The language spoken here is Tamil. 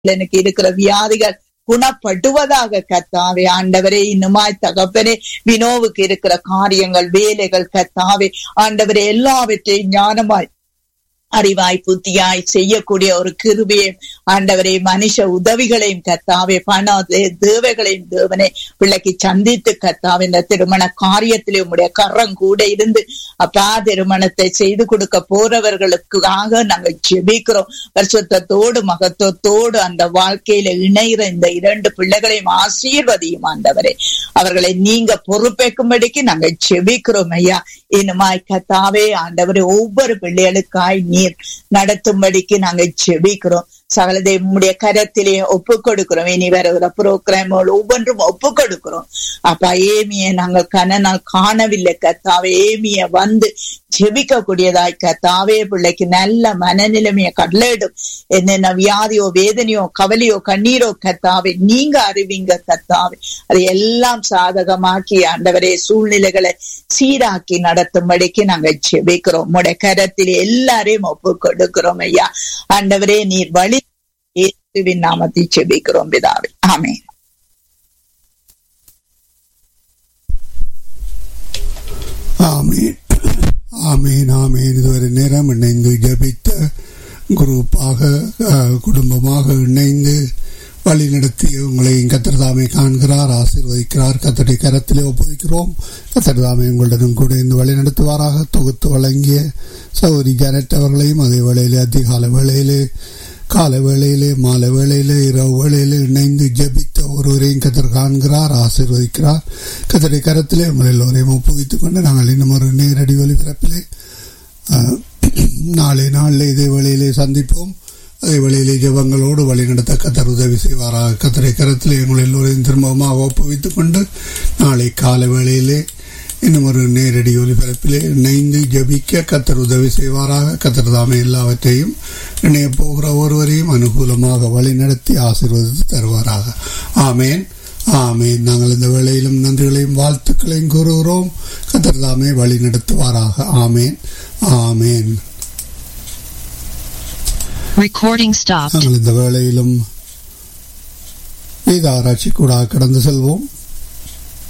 எனக்கு இருக்கிற வியாதிகள் குணப்படுவதாக கத்தாவே ஆண்டவரே இன்னுமாய் தகப்பனே வினோவுக்கு இருக்கிற காரியங்கள் வேலைகள் கத்தாவே ஆண்டவரே எல்லாவற்றையும் ஞானமாய் அறிவாய் புத்தியாய் செய்யக்கூடிய ஒரு கிருபியை ஆண்டவரே மனுஷ உதவிகளையும் கத்தாவே பண தேவைகளையும் தேவனே பிள்ளைக்கு சந்தித்து கத்தாவே இந்த திருமண காரியத்திலே உடைய கரம் கூட இருந்து அப்பா திருமணத்தை செய்து கொடுக்க போறவர்களுக்காக நாங்கள் ஜெபிக்கிறோம் வருஷத்தோடு மகத்துவத்தோடு அந்த வாழ்க்கையில இணைகிற இந்த இரண்டு பிள்ளைகளையும் ஆசீர்வதியும் ஆண்டவரே அவர்களை நீங்க பொறுப்பேற்கும்படிக்கு நாங்கள் ஜெபிக்கிறோம் ஐயா இன்னுமாய் கத்தாவே ஆண்டவரே ஒவ்வொரு பிள்ளைகளுக்காய் நீர் நடத்தும்படிக்கு நாங்க ஜெபிக்கிறோம் சகலதை உம்முடைய கரத்திலே ஒப்பு கொடுக்கிறோம் இனி வருகிற புரோகிராமோடு ஒவ்வொன்றும் ஒப்பு கொடுக்கிறோம் அப்ப ஏமிய நாங்கள் கனனால் காணவில்லை கத்தாவே ஏமிய வந்து ஜெபிக்க கூடியதாய் கத்தாவே பிள்ளைக்கு நல்ல மனநிலைமைய கடலிடும் என்னென்ன வியாதியோ வேதனையோ கவலையோ கண்ணீரோ கத்தாவே நீங்க அறிவிங்க கத்தாவே அதை எல்லாம் சாதகமாக்கி ஆண்டவரே சூழ்நிலைகளை சீராக்கி நடத்தும்படிக்கு நாங்க ஜெபிக்கிறோம் உடைய கரத்தில் எல்லாரையும் ஒப்பு கொடுக்கிறோம் ஐயா ஆண்டவரே நீர் வழி இயேசுவின் நாமத்தை ஜெபிக்கிறோம் பிதாவே ஆமே ஆமீன் ஆமீன் ஆமீன் இதுவரை நேரம் இணைந்து ஜபித்த குரூப்பாக அஹ், குடும்பமாக இணைந்து வழி நடத்தி உங்களை கத்திரதாமை காண்கிறார் ஆசீர்வதிக்கிறார் கத்தடி கரத்திலே ஒப்புவிக்கிறோம் கத்திரதாமை உங்களுடனும் கூட இந்த வழி நடத்துவாராக தொகுத்து வழங்கிய சௌரி ஜானட் அவர்களையும் அதே வேளையிலே அதிகால வேளையிலே கால வேளையிலே மாலை வேளையிலே இரவு வேளையிலே இணைந்து ஜபித்த ஒருவரையும் கத்தர் காண்கிறார் ஆசீர்வதிக்கிறார் கத்தடி கரத்திலே உங்கள் எல்லோரையும் ஒப்புவித்துக் கொண்டு நாங்கள் இன்னும் ஒரு நேரடி ஒலிபரப்பிலே அஹ், நாளை நாளில் இதே வேளையிலே சந்திப்போம் அதே வேளையிலே ஜெபங்களோடு வழிநடத்த கத்தர் உதவி செய்வாராக கத்தரை கரத்தில் எங்கள் எல்லோரையும் திரும்பமாக ஒப்புவித்துக் கொண்டு நாளை கால வேளையிலே இன்னும் ஒரு நேரடி ஒலிபரப்பிலே இணைந்து ஜபிக்க கத்தர் உதவி செய்வாராக கத்தர் தாமே எல்லாவற்றையும் இணைய போகிற ஒருவரையும் அனுகூலமாக வழிநடத்தி ஆசீர்வதித்து தருவாராக ஆமேன் ஆமேன் நாங்கள் இந்த வேளையிலும் நன்றிகளையும் வாழ்த்துக்களையும் கூறுகிறோம் கத்தர் தாமே வழி நடத்துவாராக ஆமேன் ஆமேன் Recording stopped. நாங்கள் இந்த வேளையிலும் வேத ஆராய்ச்சி கூட கடந்து செல்வோம்